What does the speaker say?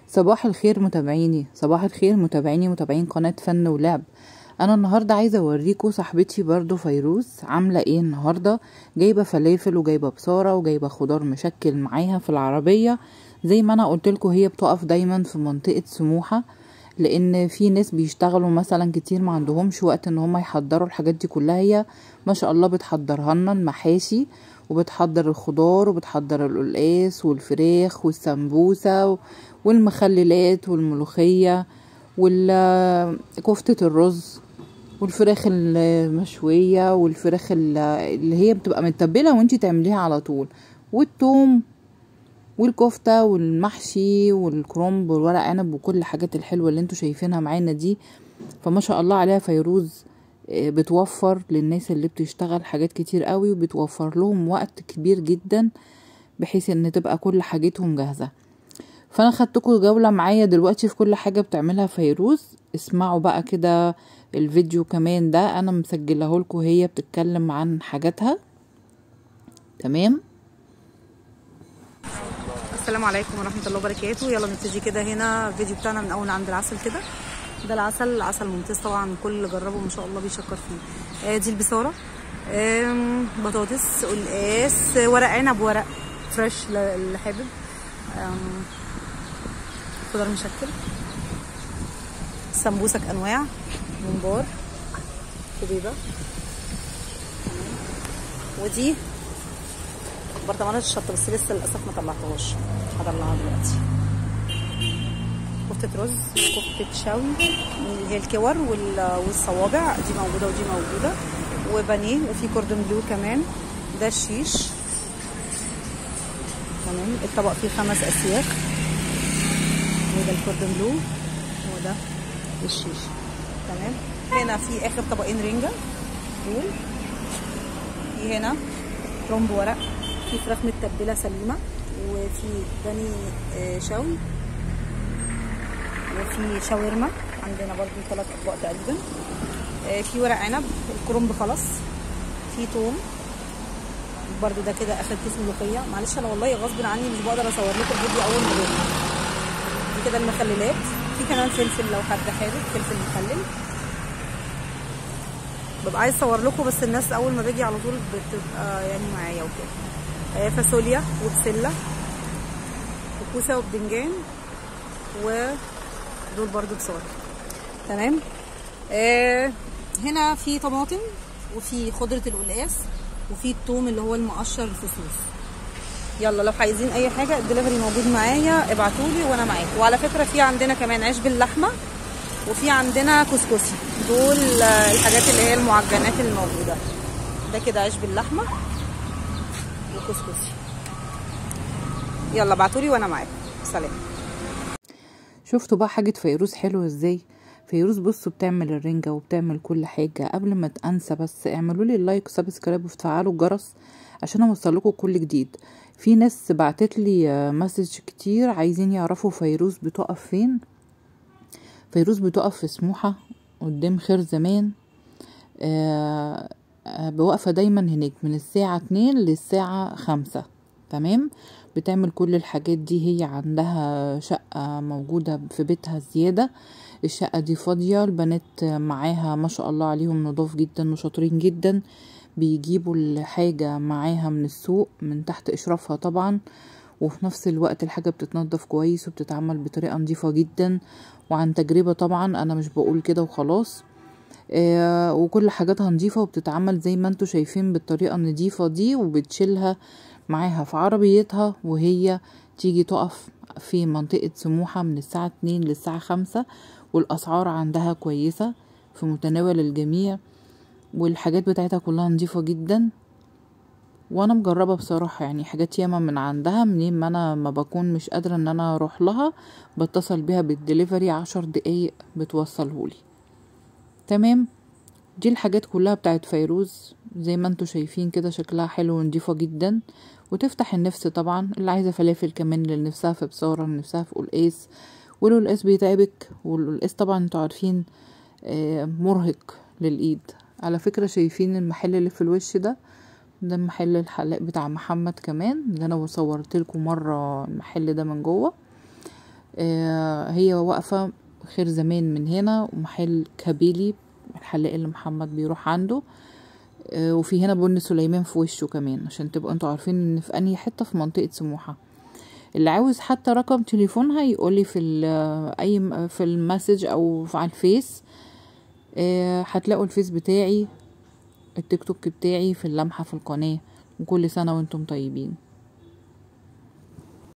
صباح الخير متابعيني صباح الخير متابعيني متابعين قناة فن ولعب انا النهاردة عايزة اوريكم صاحبتي برضو فيروز عاملة ايه النهاردة جايبة فلافل وجايبة بصارة وجايبة خضار مشكل معاها في العربية زي ما انا قلتلكوا هي بتقف دايما في منطقة سموحة لان في ناس بيشتغلوا مثلا كتير ما عندهمش وقت ان هم يحضروا الحاجات دي كلها هي ما شاء الله بتحضرها لنا المحاشي وبتحضر الخضار وبتحضر القلقاس والفراخ والسمبوسة والمخللات والملوخية وكفتة الرز والفراخ المشوية والفراخ اللي هي بتبقى متبلة وانتي تعمليها على طول والثوم والكفتة والمحشي والكرنب والورق عنب وكل الحاجات الحلوة اللي انتوا شايفينها معانا دي فما شاء الله عليها فيروز بتوفر للناس اللي بتشتغل حاجات كتير قوي وبتوفر لهم وقت كبير جدا بحيث ان تبقى كل حاجتهم جاهزة فانا خدتكم جولة معايا دلوقتي في كل حاجة بتعملها فيروز اسمعوا بقى كده الفيديو كمان ده انا مسجله لكم هي بتتكلم عن حاجاتها تمام السلام عليكم ورحمه الله وبركاته يلا نبتدي كده هنا الفيديو بتاعنا من اول عند العسل كده ده العسل عسل ممتاز طبعا كل اللي جربه ما شاء الله بيشكر فيه آه دي البصاره بطاطس قلقاس ورق عنب ورق فريش اللي حابب خضار مشكل سمبوسك انواع ممبار كبيبه ودي برطمانات الشطه بس لسه للاسف ما طلعتهاش هطلعها دلوقتي كفته رز وكفته شوي اللي هي الكور والصوابع دي موجوده ودي موجوده وبانيه وفي كوردون بلو كمان ده الشيش تمام الطبق فيه خمس اسياخ وده الكوردون بلو وده الشيش تمام هنا في اخر طبقين رنجه دول في هنا كرنب ورق في فراخ متبله سليمه وفي بني شوي وفي شاورما عندنا برضو ثلاث اطباق تقريبا في ورق عنب الكرنب خلاص في توم برضو ده كده اخر كيس ملوخيه معلش انا والله غصب عني مش بقدر اصور لكم الفيديو اول ما دي كده المخللات في كمان فلفل لو حد حابب فلفل مخلل ببقى عايز اصور لكم بس الناس اول ما باجي على طول بتبقى يعني معايا وكده فاصوليا وبسله وكوسه وبدنجان ودول برضو بصار تمام آه هنا في طماطم وفي خضره القلقاس وفي الثوم اللي هو المقشر الفصوص يلا لو عايزين اي حاجه الدليفري موجود معايا ابعتولي وانا معاكم وعلى فكره في عندنا كمان عيش باللحمه وفي عندنا كسكسي دول الحاجات اللي هي المعجنات الموجوده ده كده عيش باللحمه وكسكسي يلا ابعتولي وانا معاكم سلام شفتوا بقى حاجه فيروز حلوه ازاي فيروز بصوا بتعمل الرنجة وبتعمل كل حاجة قبل ما تنسى بس اعملوا لي اللايك وسبسكرايب وتفعلوا الجرس عشان اوصل لكم كل جديد في ناس بعتت لي مسج كتير عايزين يعرفوا فيروز بتقف فين فيروز بتقف في سموحة قدام خير زمان آه بوقفة دايما هناك من الساعة اتنين للساعة خمسة تمام بتعمل كل الحاجات دي هي عندها شقة موجودة في بيتها زيادة الشقة دي فاضية البنات معاها ما شاء الله عليهم نضاف جدا وشاطرين جدا بيجيبوا الحاجة معاها من السوق من تحت إشرافها طبعا وفي نفس الوقت الحاجة بتتنضف كويس وبتتعمل بطريقة نظيفة جدا وعن تجربة طبعا أنا مش بقول كده وخلاص آه وكل حاجاتها نظيفة وبتتعمل زي ما انتوا شايفين بالطريقة النظيفة دي وبتشيلها معاها في عربيتها وهي تيجي تقف في منطقة سموحة من الساعة اتنين للساعة خمسة والأسعار عندها كويسة في متناول الجميع والحاجات بتاعتها كلها نظيفة جدا وانا مجربة بصراحة يعني حاجات ياما من عندها منين ما انا ما بكون مش قادرة ان انا اروح لها بتصل بيها بالدليفري عشر دقايق بتوصلهولي تمام دي الحاجات كلها بتاعت فيروز زي ما انتوا شايفين كده شكلها حلو ونضيفة جدا وتفتح النفس طبعا اللي عايزة فلافل كمان اللي نفسها في بصارة اللي نفسها في قلقاس والقلقاس بيتعبك والقلقاس طبعا انتوا عارفين آه مرهق للايد على فكرة شايفين المحل اللي في الوش ده ده محل الحلاق بتاع محمد كمان اللي انا صورت لكم مره المحل ده من جوه آه هي واقفة خير زمان من هنا ومحل كابيلي الحلاق اللي محمد بيروح عنده آه وفي هنا بن سليمان في وشه كمان عشان تبقوا انتوا عارفين ان في انهي حتة في منطقة سموحة اللي عاوز حتى رقم تليفونها يقولي في ال- اي م- في المسج او على الفيس آه، هتلاقوا الفيس بتاعي التيك توك بتاعي في اللمحة في القناة وكل سنة وانتم طيبين